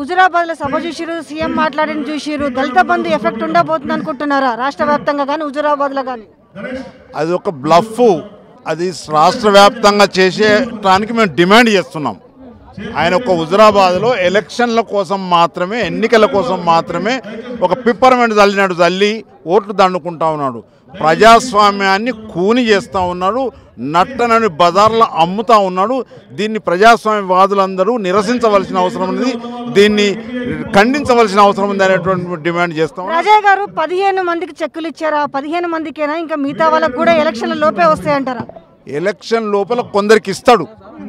హుజురాబాద్ లో సభ చూసిరు సీఎం మాట్లాడిన చూసిరు దళిత బంధు ఎఫెక్ట్ ఉండబోతుంది అనుకుంటున్నారా రాష్ట్ర వ్యాప్తంగా కానీ హుజురాబాద్ లో కానీ అది ఒక బ్లఫ్ అది రాష్ట్ర వ్యాప్తంగా చేసేటానికి మేము డిమాండ్ చేస్తున్నాం ఆయన ఒక హుజురాబాద్లో ఎలక్షన్ల కోసం మాత్రమే ఎన్నికల కోసం మాత్రమే ఒక పిప్పర్మెంట్ చల్లినాడు చల్లి ఓట్లు దండుకుంటా ఉన్నాడు ప్రజాస్వామ్యాన్ని కూని చేస్తూ ఉన్నాడు నట్టనని బజార్లో అమ్ముతా ఉన్నాడు దీన్ని ప్రజాస్వామ్యవాదులందరూ నిరసించవలసిన అవసరం ఉంది దీన్ని ఖండించవలసిన అవసరం ఉంది అనేటువంటి డిమాండ్ చేస్తాం రాజయ్య గారు పదిహేను మందికి చెక్కులు ఇచ్చారా పదిహేను మందికేనా ఇంకా మిగతా వాళ్ళకు కూడా ఎలక్షన్ల లోపే వస్తాయంటారా ఎలక్షన్ లోపల కొందరికి ఇస్తాడు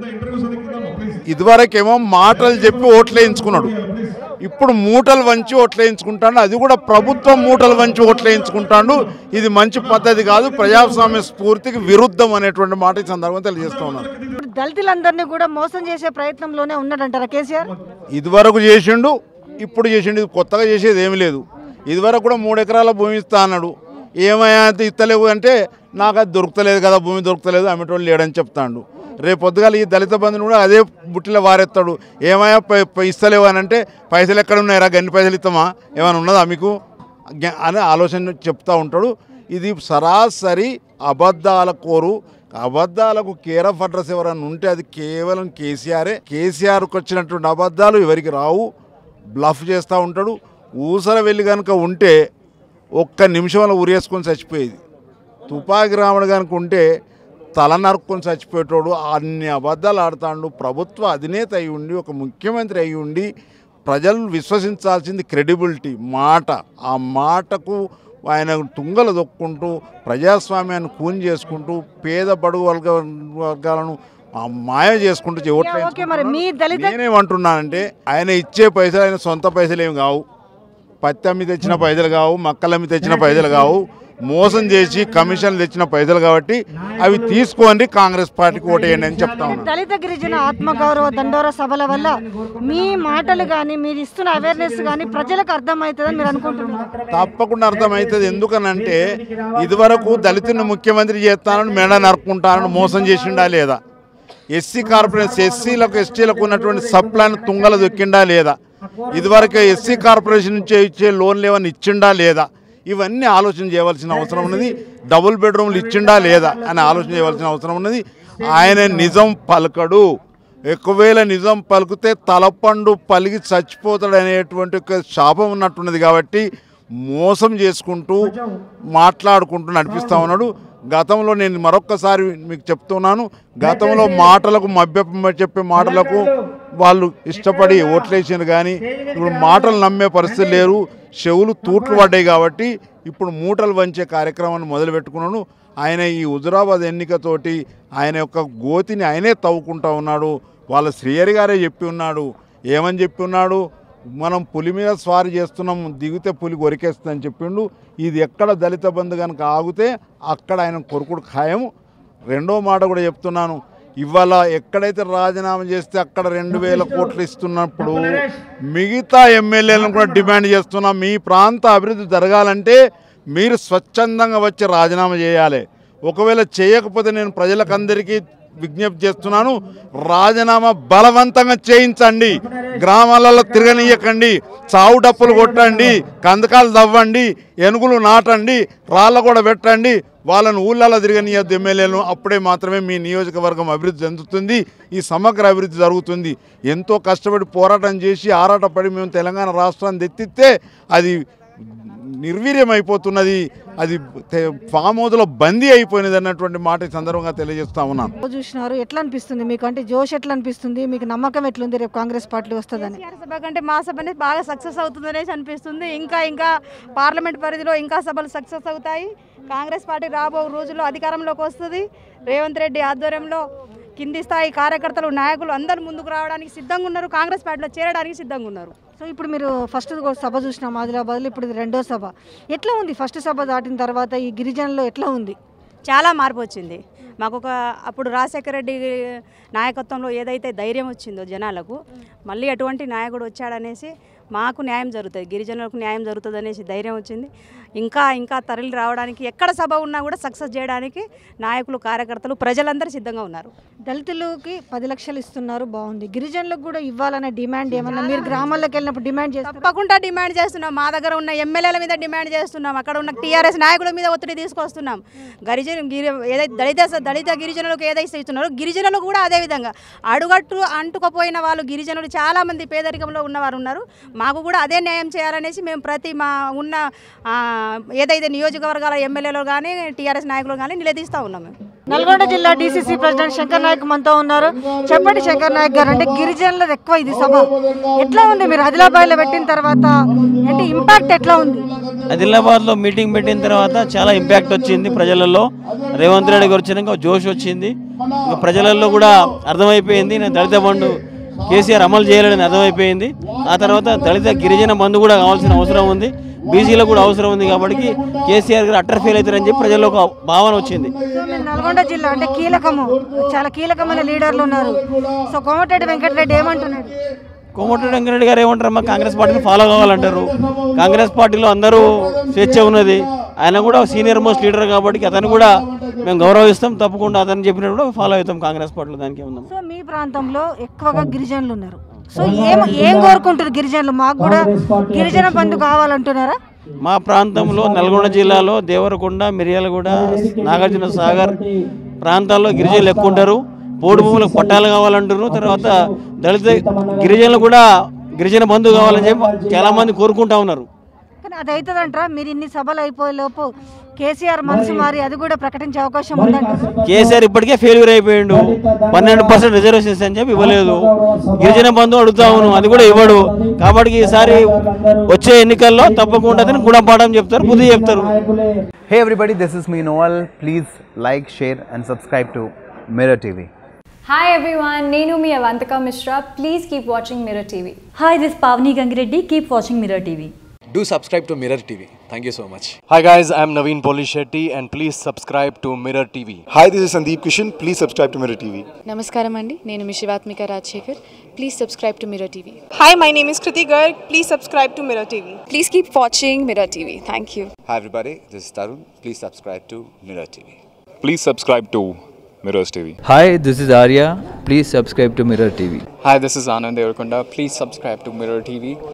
ఇదివరకేమో మాటలు చెప్పి ఓట్లు వేయించుకున్నాడు ఇప్పుడు మూటలు వంచి ఓట్లు వేయించుకుంటాడు అది కూడా ప్రభుత్వం మూటలు వంచి ఓట్లు వేయించుకుంటాడు ఇది మంచి పద్ధతి కాదు ప్రజాస్వామ్య స్ఫూర్తికి విరుద్ధం అనేటువంటి మాట ఈ సందర్భంగా తెలియజేస్తూ ఉన్నాను ఇప్పుడు దళితులందరినీ కూడా మోసం చేసే ప్రయత్నంలోనే ఉన్నాడంటారా కేసీఆర్ ఇదివరకు చేసిండు ఇప్పుడు చేసిండు ఇది కొత్తగా చేసేది ఏమీ లేదు ఇదివరకు కూడా మూడు ఎకరాల భూమి ఇస్తా అన్నాడు ఏమయ్యా అంత ఇస్తలేవు అంటే నాకు అది దొరుకుతలేదు కదా భూమి దొరుకుతలేదు అమ్మేటోళ్ళు లేడని చెప్తాడు రేపు పొద్దుగాల ఈ దళిత బంధుని కూడా అదే బుట్టిలో వారెత్తాడు ఏమయ్యా పై- పై ఇస్తలేవు అని అంటే పైసలు ఎక్కడ ఉన్నాయరా గన్ని పైసలు ఇస్తామా ఏమైనా ఉన్నదా మీకు గ- అని ఆలోచన చెప్తా ఉంటాడు ఇది సరాసరి అబద్ధాల కోరు అబద్ధాలకు కేర్ ఆఫ్ అడ్రస్ ఎవరైనా ఉంటే అది కేవలం కేసీఆరే కేసీఆర్కి వచ్చినటువంటి అబద్ధాలు ఎవరికి రావు బ్లఫ్ చేస్తూ ఉంటాడు ఊసర వెళ్ళి కనుక ఉంటే ఒక్క నిమిషంలో ఉరేసుకొని చచ్చిపోయేది తుపాకి రాముడు కనుక ఉంటే తల నరుక్కొని చచ్చిపోయేటోడు అన్ని అబద్ధాలు ఆడుతాడు ప్రభుత్వ అధినేత అయి ఉండి ఒక ముఖ్యమంత్రి అయి ఉండి ప్రజలు విశ్వసించాల్సింది క్రెడిబిలిటీ మాట ఆ మాటకు ఆయన తుంగలు దొక్కుంటూ ప్రజాస్వామ్యాన్ని కూని చేసుకుంటూ పేద బడుగు వర్గ వర్గాలను ఆ మాయ చేసుకుంటూ ఓట్లు ఓకే మరి మీ దళిత నేనేమంటున్నానంటే ఆయన ఇచ్చే పైసలు ఆయన సొంత పైసలు ఏమి కావు పత్తి అమ్మి తెచ్చిన పైసలు కావు మక్కలమ్మి తెచ్చిన పైసలు కావు మోసం చేసి కమిషన్లు తెచ్చిన పైసలు కాబట్టి అవి తీసుకోండి కాంగ్రెస్ పార్టీకి ఓటేయండి అని చెప్తా ఉన్నాను దళిత గిరిజన ఆత్మగౌరవ దండోర సభల వల్ల మీ మాటలు కానీ మీరు ఇస్తున్న అవేర్నెస్ కానీ ప్రజలకు అర్థమవుతుందని మీరు అనుకుంటున్నారు తప్పకుండా అర్థమవుతుంది ఎందుకనంటే ఇదివరకు దళితుని ముఖ్యమంత్రి చేస్తానని మెడ నరుక్కుంటానని మోసం చేసిండా లేదా ఎస్సీ కార్పొరేషన్ ఎస్సీలకు ఎస్టీలకు ఉన్నటువంటి సప్లాన్ తుంగల దొక్కిండా లేదా ఇదివరకు ఎస్సీ కార్పొరేషన్ నుంచి ఇచ్చే లోన్లు ఏమైనా ఇచ్చిండా లేదా ఇవన్నీ ఆలోచన చేయవలసిన అవసరం ఉన్నది డబుల్ బెడ్రూమ్లు ఇచ్చిండా లేదా అని ఆలోచన చేయవలసిన అవసరం ఉన్నది ఆయన నిజం పలకడు ఎక్కువేళ నిజం పలికితే తలపండు పలికి చచ్చిపోతాడు అనేటువంటి ఒక శాపం ఉన్నట్టున్నది కాబట్టి మోసం చేసుకుంటూ మాట్లాడుకుంటూ నడిపిస్తూ ఉన్నాడు గతంలో నేను మరొక్కసారి మీకు చెప్తున్నాను గతంలో మాటలకు మభ్య చెప్పే మాటలకు వాళ్ళు ఇష్టపడి ఓట్లేసారు కానీ ఇప్పుడు మాటలు నమ్మే పరిస్థితి లేరు చెవులు తూట్లు పడ్డాయి కాబట్టి ఇప్పుడు మూటలు వంచే కార్యక్రమాన్ని మొదలు పెట్టుకున్నాను ఆయన ఈ హుజురాబాద్ ఎన్నికతోటి ఆయన యొక్క గోతిని ఆయనే తవ్వుకుంటా ఉన్నాడు వాళ్ళ శ్రీహరి గారే చెప్పి ఉన్నాడు ఏమని చెప్పి ఉన్నాడు మనం పులి మీద స్వారీ చేస్తున్నాం దిగితే పులి కొరికేస్తుందని చెప్పిండు ఇది ఎక్కడ దళిత బంధు కనుక ఆగితే అక్కడ ఆయన కొరుకుడు ఖాయం రెండో మాట కూడా చెప్తున్నాను ఇవాళ ఎక్కడైతే రాజీనామా చేస్తే అక్కడ రెండు వేల కోట్లు ఇస్తున్నప్పుడు మిగతా ఎమ్మెల్యేలను కూడా డిమాండ్ చేస్తున్నాం మీ ప్రాంత అభివృద్ధి జరగాలంటే మీరు స్వచ్ఛందంగా వచ్చి రాజీనామా చేయాలి ఒకవేళ చేయకపోతే నేను ప్రజలకందరికీ విజ్ఞప్తి చేస్తున్నాను రాజీనామా బలవంతంగా చేయించండి గ్రామాలలో తిరగనీయకండి చావు డప్పులు కొట్టండి కందకాలు తవ్వండి ఎనుగులు నాటండి రాళ్ళ కూడా పెట్టండి వాళ్ళను ఊళ్ళలో తిరగనీయద్దు ఎమ్మెల్యేలను అప్పుడే మాత్రమే మీ నియోజకవర్గం అభివృద్ధి చెందుతుంది ఈ సమగ్ర అభివృద్ధి జరుగుతుంది ఎంతో కష్టపడి పోరాటం చేసి ఆరాటపడి మేము తెలంగాణ రాష్ట్రాన్ని తెచ్చిస్తే అది నిర్వీర్యం అయిపోతున్నది అది తె- ఫామ్ హౌస్లో బందీ అయిపోయినది అన్నటువంటి మాట ఈ సందర్భంగా తెలియజేస్తా ఉన్నాను రోజు చూసినారు ఎట్లా అనిపిస్తుంది మీకు అంటే జోష్ ఎట్లా అనిపిస్తుంది మీకు నమ్మకం ఎట్లుంది రేపు కాంగ్రెస్ పార్టీ వస్తుందని కేసీఆర్ సభ కంటే మా సభ అనేది బాగా సక్సెస్ అవుతుంది అనేసి అనిపిస్తుంది ఇంకా ఇంకా పార్లమెంట్ పరిధిలో ఇంకా సభలు సక్సెస్ అవుతాయి కాంగ్రెస్ పార్టీ రాబో రోజుల్లో అధికారంలోకి వస్తుంది రేవంత్ రెడ్డి ఆధ్వర్యంలో కింది స్థాయి కార్యకర్తలు నాయకులు అందరూ ముందుకు రావడానికి సిద్ధంగా ఉన్నారు కాంగ్రెస్ పార్టీలో చేరడానికి సిద్ధంగా ఉన్నారు సో ఇప్పుడు మీరు ఫస్ట్ సభ చూసినాం ఆదిలాబాద్లో ఇప్పుడు ఇది రెండో సభ ఎట్లా ఉంది ఫస్ట్ సభ దాటిన తర్వాత ఈ గిరిజనలో ఎట్లా ఉంది చాలా మార్పు వచ్చింది మాకు ఒక అప్పుడు రాజశేఖర రెడ్డి నాయకత్వంలో ఏదైతే ధైర్యం వచ్చిందో జనాలకు మళ్ళీ అటువంటి నాయకుడు వచ్చాడనేసి మాకు న్యాయం జరుగుతుంది గిరిజనులకు న్యాయం జరుగుతుంది అనేసి ధైర్యం వచ్చింది ఇంకా ఇంకా తరలి రావడానికి ఎక్కడ సభ ఉన్నా కూడా సక్సెస్ చేయడానికి నాయకులు కార్యకర్తలు ప్రజలందరూ సిద్ధంగా ఉన్నారు దళితులకి పది లక్షలు ఇస్తున్నారు బాగుంది గిరిజనులకు కూడా ఇవ్వాలనే డిమాండ్ ఏమన్నా మీరు గ్రామాల్లోకి వెళ్ళినప్పుడు డిమాండ్ చేస్తారు తప్పకుండా డిమాండ్ చేస్తున్నాం మా దగ్గర ఉన్న ఎమ్మెల్యేల మీద డిమాండ్ చేస్తున్నాం అక్కడ ఉన్న టీఆర్ఎస్ నాయకుల మీద ఒత్తిడి తీసుకొస్తున్నాం గిరిజన గిరి ఏదైతే దళిత దళిత గిరిజనులకు ఏదైతే ఇస్తున్నారో గిరిజనులు కూడా అదే విధంగా అడుగట్టు అంటుకుపోయిన వాళ్ళు గిరిజనులు చాలా మంది పేదరికంలో ఉన్నవారు ఉన్నారు మాకు కూడా అదే న్యాయం చేయాలనేసి మేము ప్రతి మా ఉన్న ఆ, ఏదైతే నియోజకవర్గాల ఎమ్మెల్యేలు కానీ టీఆర్ఎస్ నాయకులు కానీ నిలదీస్తూ ఉన్నాం మేము నల్గొండ జిల్లా డీసీసీ ప్రెసిడెంట్ శంకర్ నాయక్ మనతో ఉన్నారు చెప్పండి శంకర్ నాయక్ గారు అంటే గిరిజనులది ఎక్కువ ఇది సభ ఎట్లా ఉంది మీరు ఆదిలాబాద్లో పెట్టిన తర్వాత అంటే ఇంపాక్ట్ ఎట్లా ఉంది ఆదిలాబాద్లో మీటింగ్ పెట్టిన తర్వాత చాలా ఇంపాక్ట్ వచ్చింది ప్రజలలో రేవంత్ రెడ్డి గారు వచ్చినాక జోష్ వచ్చింది ఇంకా ప్రజలలో కూడా అర్థమైపోయింది నేను దళిత బంధు కేసీఆర్ అమలు చేయలేదని అర్థమైపోయింది ఆ తర్వాత దళిత గిరిజన బంధు కూడా కావాల్సిన అవసరం ఉంది బీసీలకు కూడా అవసరం ఉంది కాబట్టి కేసీఆర్ గారు అట్టర్ ఫెయిల్ అవుతారని చెప్పి ప్రజల్లో ఒక భావన వచ్చింది సో మీరు నల్గొండ జిల్లా అంటే కీలకము చాలా కీలకమైన లీడర్లు ఉన్నారు సో కోమటిరెడ్డి వెంకటరెడ్డి ఏమంటున్నాడు కోమటిరెడ్డి వెంకరెడ్డి గారు ఏమంటారు మా కాంగ్రెస్ పార్టీని ఫాలో కావాలంటారు కాంగ్రెస్ పార్టీలో అందరూ స్వేచ్ఛ ఉన్నది ఆయన కూడా సీనియర్ మోస్ట్ లీడర్ కాబట్టి అతను కూడా మేము గౌరవిస్తాం తప్పకుండా అతను చెప్పినట్టు కూడా ఫాలో అవుతాం కాంగ్రెస్ పార్టీలో దానికి ఏముందాం సో మీ ప్రాంతంలో ఎక్కువగా గిరిజనులు ఉన్నారు సో ఏం ఏం కోరుకుంటారు గిరిజనులు మాకు కూడా గిరిజన బంధు కావాలంటున్నారా మా ప్రాంతంలో నల్గొండ జిల్లాలో దేవరకొండ మిర్యాలగూడ నాగార్జున సాగర్ ప్రాంతాల్లో గిరిజనులు ఎక్కువ ఉంటారు పోడు భూములకు పట్టాలు కావాలంటారు తర్వాత దళిత గిరిజనులు కూడా గిరిజన బంధు కావాలని చెప్పి చాలా మంది కోరుకుంటా ఉన్నారు కానీ అది అవుతుందంటారా మీరు ఇన్ని సభలు అయిపోయే లోపు కేసీఆర్ మనసు మారి అది కూడా ప్రకటించే అవకాశం ఉందంటారా కేసీఆర్ ఇప్పటికే ఫెయిల్యూర్ అయిపోయిండు పన్నెండు పర్సెంట్ రిజర్వేషన్స్ అని చెప్పి ఇవ్వలేదు గిరిజన బంధు అడుగుతా ఉన్నాం అది కూడా ఇవ్వడు కాబట్టి ఈసారి వచ్చే ఎన్నికల్లో తప్పకుండా అతను గుణపాఠం చెప్తారు బుద్ధి చెప్తారు Hey everybody, this is me Noel. Please like, share, and subscribe to Mirror TV. Hi everyone, Nenu mi Avantika Mishra. Please keep watching Mirror TV. Hi, this is Pavni Gangireddy. Keep watching Mirror TV. Do subscribe to Mirror TV. Thank you so much. Hi guys, I'm Naveen Polishetty and please subscribe to Mirror TV. Hi, this is Sandeep Kishan. Please subscribe to Mirror TV. నమస్కారం అండి నేను మీ Shivathmika Rajasekhar please subscribe to Mirror TV Hi, my name is Kriti Garg. Please subscribe to Mirror TV. Please keep watching Mirror TV thank you Hi everybody, this is Tarun. Please subscribe to Mirror TV. Please subscribe to Mirrors TV. Hi, this is Arya. Please subscribe to Mirror TV. Hi, this is Anand Devarkonda. Please subscribe to Mirror TV.